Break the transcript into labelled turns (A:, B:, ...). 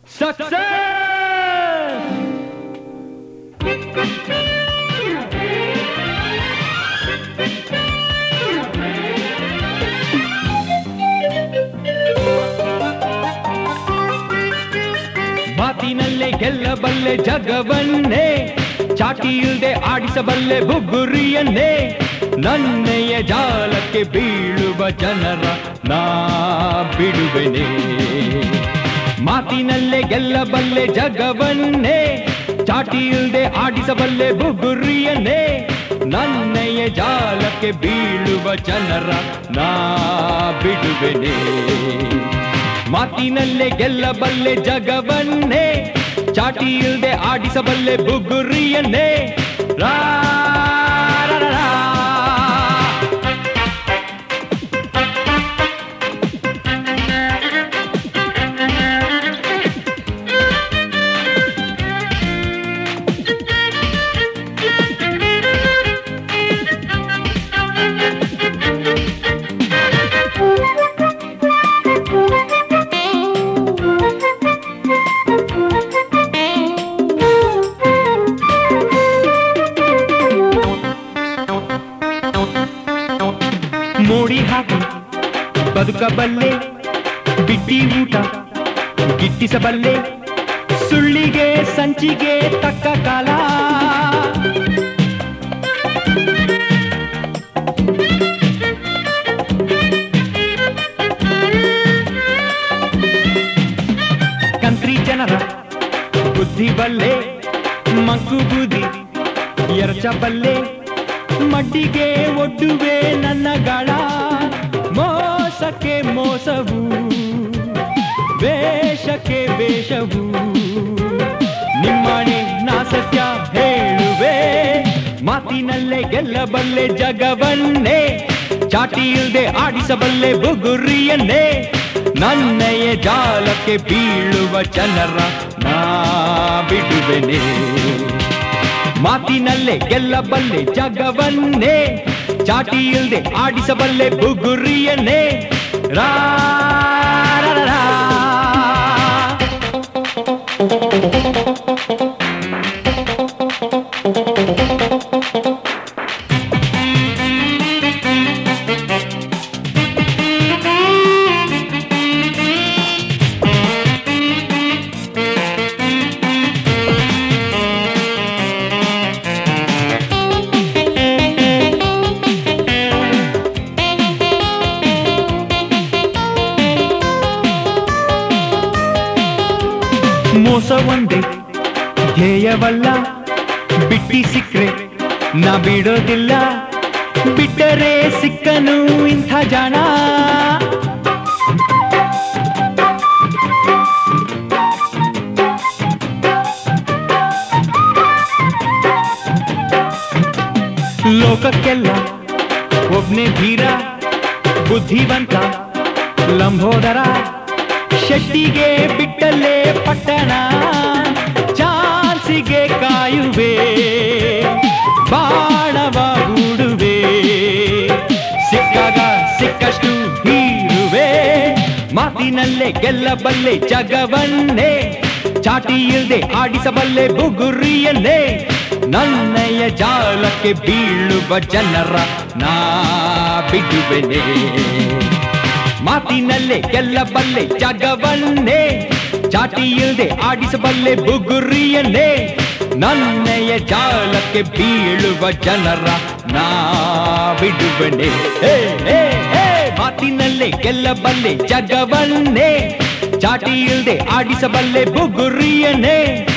A: Success! ಮಾತಿನಲ್ಲೇ ಗೆಲ್ಲಬಲ್ಲೆ ಜಗವನ್ನೇ ಚಾಟಿ ಇಲ್ದೆ ಆಡಿಸಬಲ್ಲೆ ಬುಗುರಿಯನ್ನೇ ನನ್ನೆಯ ಜಾಲಕ್ಕೆ ಬೀಳುವ ಜನರ ನಾ ಬಿಡುವೆನೆ ಮಾತಿನಲ್ಲೇ ಗೆಲ್ಲಬಲ್ಲೆ ಜಗವನ್ನೇ ಚಾಟಿ ಇಲ್ದೆ ಆಡಿಸಬಲ್ಲೆ ಬುಗುರಿಯನ್ನೇ ನನ್ನೆಯ ಜಾಲಕ್ಕೆ ಬೀಳುವ ಜನರ ನಾ ಬಿಡುವೆನೆ ಮಾತಿನಲ್ಲೇ ಗೆಲ್ಲಬಲ್ಲೆ ಜಗವನ್ನೇ ಚಾಟಿ ಇಲ್ದೆ ಆಡಿಸಬಲ್ಲೆ ಬುಗುರಿಯನ್ನೇ ರಾ ರಾ, ರಾ, ರಾ. ಮೋಡಿ ಹಾಕಿ ಬದುಕಬಲ್ಲೆ ಬಿಟ್ಟಿ ಊಟ ಗಿಟ್ಟಿಸಬಲ್ಲೆ ಸುಳ್ಳಿಗೆ ಸಂಚಿಗೆ ತಕ್ಕ ಕಾಲ ಕಂತ್ರಿ ಜನರ ಬುದ್ಧಿ ಬಲ್ಲೆ ಮಂಕು ಬೂದಿ ಎರಚಬಲ್ಲೆ ಮಡ್ಡಿಗೆ ಒಡ್ಡುವೆ ನನ್ನ ಗಾಳ ಮೋಸಕ್ಕೆ ಮೋಸವು ವೇಷಕ್ಕೆ ವೇಷವು ನಿಮ್ಮನೆ ನಾ ಸತ್ಯ ಹೇಳುವೆ ಮಾತಿನಲ್ಲೇ ಗೆಲ್ಲಬಲ್ಲೆ ಜಗವನ್ನೇ ಚಾಟಿ ಇಲ್ದೆ ಆಡಿಸಬಲ್ಲೆ ಬುಗುರಿಯನ್ನೇ ನನ್ನೆಯ ಜಾಲಕ್ಕೆ ಬೀಳುವ ಜನರ ನಾ ಬಿಡುವೆನೆ ಮಾತಿನಲ್ಲೇ ಗೆಲ್ಲಬಲ್ಲೆ ಜಗವನ್ನೇ ಚಾಟಿ ಇಲ್ದೆ ಆಡಿಸಬಲ್ಲೆ ಬುಗುರಿಯನ್ನೇ ರಾ ರಾ, ರಾ, ರಾ. ಮೋಸ ಒಂದೇ ಧ್ಯೇಯವಲ್ಲ ಬಿಟ್ಟಿ ಸಿಕ್ರೆ ನಾ ಬಿಡೋದಿಲ್ಲ ಬಿಟ್ಟರೆ ಸಿಕ್ಕನು ಇಂಥ ಜಾಣ ಲೋಕಕ್ಕೆಲ್ಲ ಒಬ್ನೇ ಧೀರ ಬುದ್ಧಿವಂತ ಲಂಬೋದರ ಶೆಟ್ಟಿಗೆ ಬಿಟ್ಟಲ್ಲೇ ಪಟ್ಟಣ ಚಾನ್ಸಿಗೆ ಕಾಯುವೆ ಬಾಣವ ಹೂಡುವೆ ಸಿಕ್ಕಾಗ ಸಿಕ್ಕಷ್ಟು ಹೀರುವೆ ಮಾತಿನಲ್ಲೇ ಗೆಲ್ಲಬಲ್ಲೆ ಜಗವನ್ನೇ ಚಾಟಿ ಇಲ್ದೆ ಆಡಿಸಬಲ್ಲೆ ಬುಗುರಿಯನ್ನೇ ನನ್ನಯ ಜಾಲಕ್ಕೆ ಬೀಳುವ ಜನರ ನಾ ಬಿಡುವೆನೆ ಮಾತಿನಲ್ಲೇ ಗೆಲ್ಲಬಲ್ಲೆ ಜಗವನ್ನೇ ಚಾಟಿ ಇಲ್ದೆ ಆಡಿಸಬಲ್ಲೆ ಬುಗುರಿಯನ್ನೇ ನನ್ನೆಯ ಜಾಲಕ್ಕೆ ಬೀಳುವ ಜನರ ನಾ ಬಿಡುವನೆ ಹೇ, ಹೇ, ಹೇ, ಮಾತಿನಲ್ಲೇ ಗೆಲ್ಲಬಲ್ಲೆ ಜಗವನ್ನೇ ಚಾಟಿ ಇಲ್ದೆ ಆಡಿಸಬಲ್ಲೆ ಬುಗುರಿಯನ್ನೇ